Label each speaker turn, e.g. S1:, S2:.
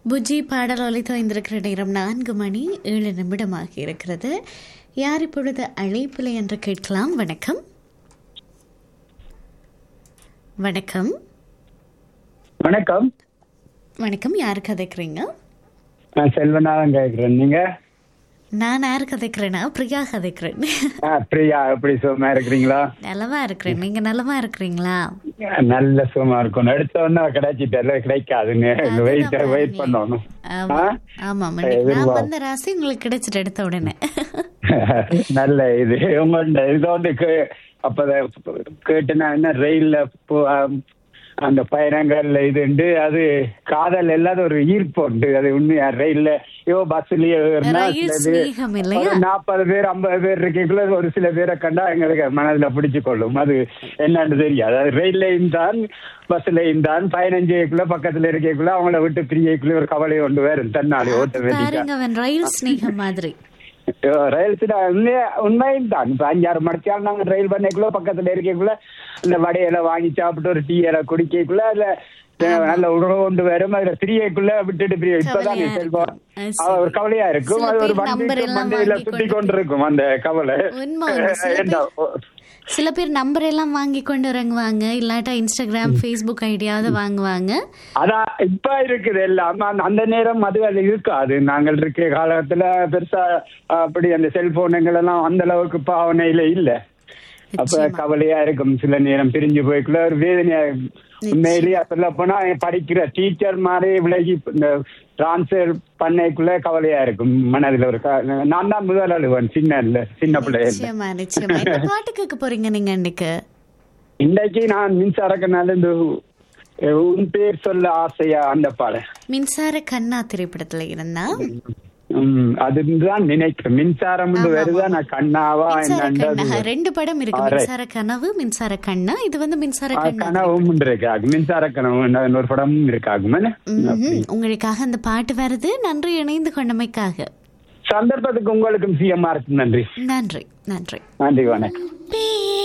S1: புஜ்ஜி பாடல் ஒலித்து வைந்திருக்கிற நேரம் நான்கு மணி ஏழு நிமிடமாக இருக்கிறது யார் இப்பொழுது அழைப்பில்லை என்று கேட்கலாம் வணக்கம் வணக்கம்
S2: வணக்கம்
S1: வணக்கம் யார் கதைக்கிறீங்க
S2: நான் செல்வநாதன் கேட்கிறேன் நீங்க
S1: நான் யார் கதைக்கிறேன்னா பிரியா கதைக்கிறேன்
S2: ஆ, பிரியா எப்படி சுகமா இருக்கிறீங்களா
S1: நலமா இருக்கிறேன் நீங்க நலமா இருக்கிறீங்களா
S2: நல்ல சுகமா இருக்கும் எடுத்த உடனே கிடைச்சிட்டு கிடைக்காதுங்க வெயிட்
S1: அதுதான்
S2: வெயிட்
S1: பாருங்க.
S2: பண்ணணும்
S1: ஆமா
S2: ஆ?
S1: ஆமா
S2: சரி,
S1: நான்
S2: வா.
S1: வந்த ராசி உங்களுக்கு கிடைச்சிட்டு எடுத்த உடனே
S2: நல்ல இது உங்கள்ட்ட இது வந்து கே- அப்ப கேட்டு நான் என்ன ரயில்ல போ- ஆம், அந்த பயணங்கள்ல இதுண்டு அது காதல் இல்லாத ஒரு ஈர்ப்பு உண்டு அது உண்மையா ரயில்ல ஐயோ பஸ்லயே ஏறினா
S1: ரயில்
S2: சில பேர்
S1: ஸ்நேகம் இல்லையா?
S2: ஒரு நாற்பது பேர் ஐம்பது பேர் இருக்கக்குள்ள ஒரு சில பேரை கண்டா எங்களுக்கு மனதுல பிடிச்சு கொள்ளும் அது என்னன்னு தெரியாது அது ரயில்லையும் தான் பஸ்லயும் தான் பயணம் செய்யக்குள்ள பக்கத்துல இருக்கக்குள்ள அவங்கள விட்டு பிரியக்குள்ள ஒரு கவலை கொண்டு வரும் தன்னாலே ஓட்டோமேட்டிக்கா
S1: பாருங்க அவன் ரயில் ஸ்நேகம் மாதிரி
S2: ரயில் சில உண்மையும் தான் இப்ப அஞ்சாறு மணிச்சாலும் நாங்க ரயில் பண்ணக்குள்ள பக்கத்துல இருக்கக்குள்ள அந்த வடையில வாங்கி சாப்பிட்டு ஒரு டீ இலை குடிக்கக்குள்ள அதுல அஹ், நல்ல உணவு கொண்டு வரும் அதுல பிரியக்குள்ள விட்டுட்டு பிரிய இப்பதான்
S1: கவலையா
S2: செல்வம்
S1: இருக்கும்.
S2: அது ஒரு கவலையா இருக்கும்
S1: சில
S2: அது ஒரு
S1: பேர் number
S2: வண்டி
S1: எல்லாம்
S2: மண்டையில
S1: வாங்கி
S2: சுத்தி
S1: கொண்டு
S2: கொண்டிருக்கும் அந்த கவலை
S1: உண்மை உண்மை. சில
S2: என்ன,
S1: பேர் சில பேர் நம்பர் எல்லாம் வாங்கி கொண்டு இறங்குவாங்க இல்லாட்டா இன்ஸ்டாகிராம் ஃபேஸ்புக் ஐடியாவது வாங்குவாங்க
S2: அதான் இப்ப இருக்குது எல்லாம் அந்த- அந்த நேரம் அது அது இருக்காது நாங்கள் இருக்க காலத்துல பெருசா அப்படி அந்த செல்போனுங்கள் எல்லாம் அந்த அளவுக்கு பாவனையில இல்ல அப்ப
S1: நிச்சயமா.
S2: கவலையா இருக்கும் சில நேரம் பிரிஞ்சு போய்க்குள்ள ஒரு வேதனையா உண்மையிலேயே சொல்ல போனா படிக்கிற டீச்சர் மாதிரி விலகி இந்த டிரான்ஸ்ஃபர் பண்ணைக்குள்ள கவலையா இருக்கும் மனதுல ஒரு க- நான் தான் முதல் அழுவன் சின்ன இல்ல சின்ன பிள்ளைல
S1: நிச்சயமா நிச்சயமா என்ன பாட்டு கேட்க போறீங்க நீங்க இன்னைக்கு
S2: இன்னைக்கு நான் மின்சாரக்கனால இந்த உன் பேர் சொல்ல ஆசையா அந்த பாடம்
S1: மின்சார கண்ணா திரைப்படத்துல இருந்தா
S2: ம், அதுதான் நினைக்கிறேன் மின்சாரம்
S1: ஆமா,
S2: வருதா
S1: ஆமா.
S2: நான் கண்ணாவா
S1: மின்சார
S2: என்னன்றது
S1: கண்ணா ரெண்டு படம் இருக்கு
S2: ஆ, right.
S1: மின்சார கனவு மின்சார கண்ணா இது வந்து மின்சார
S2: ஆ,
S1: கண்ணா
S2: கனவும் இருக்காது மின்சார கனவு இன்னொரு படமும் இருக்காகும் என்ன?
S1: ம்ஹும். உங்களுக்காக அந்த பாட்டு வருது நன்றி இணைந்து கொண்டமைக்காக
S2: சந்தர்ப்பத்துக்கு உங்களுக்கும் சிஎம்ஆர் நன்றி
S1: நன்றி நன்றி
S2: நன்றி வணக்கம்
S1: பே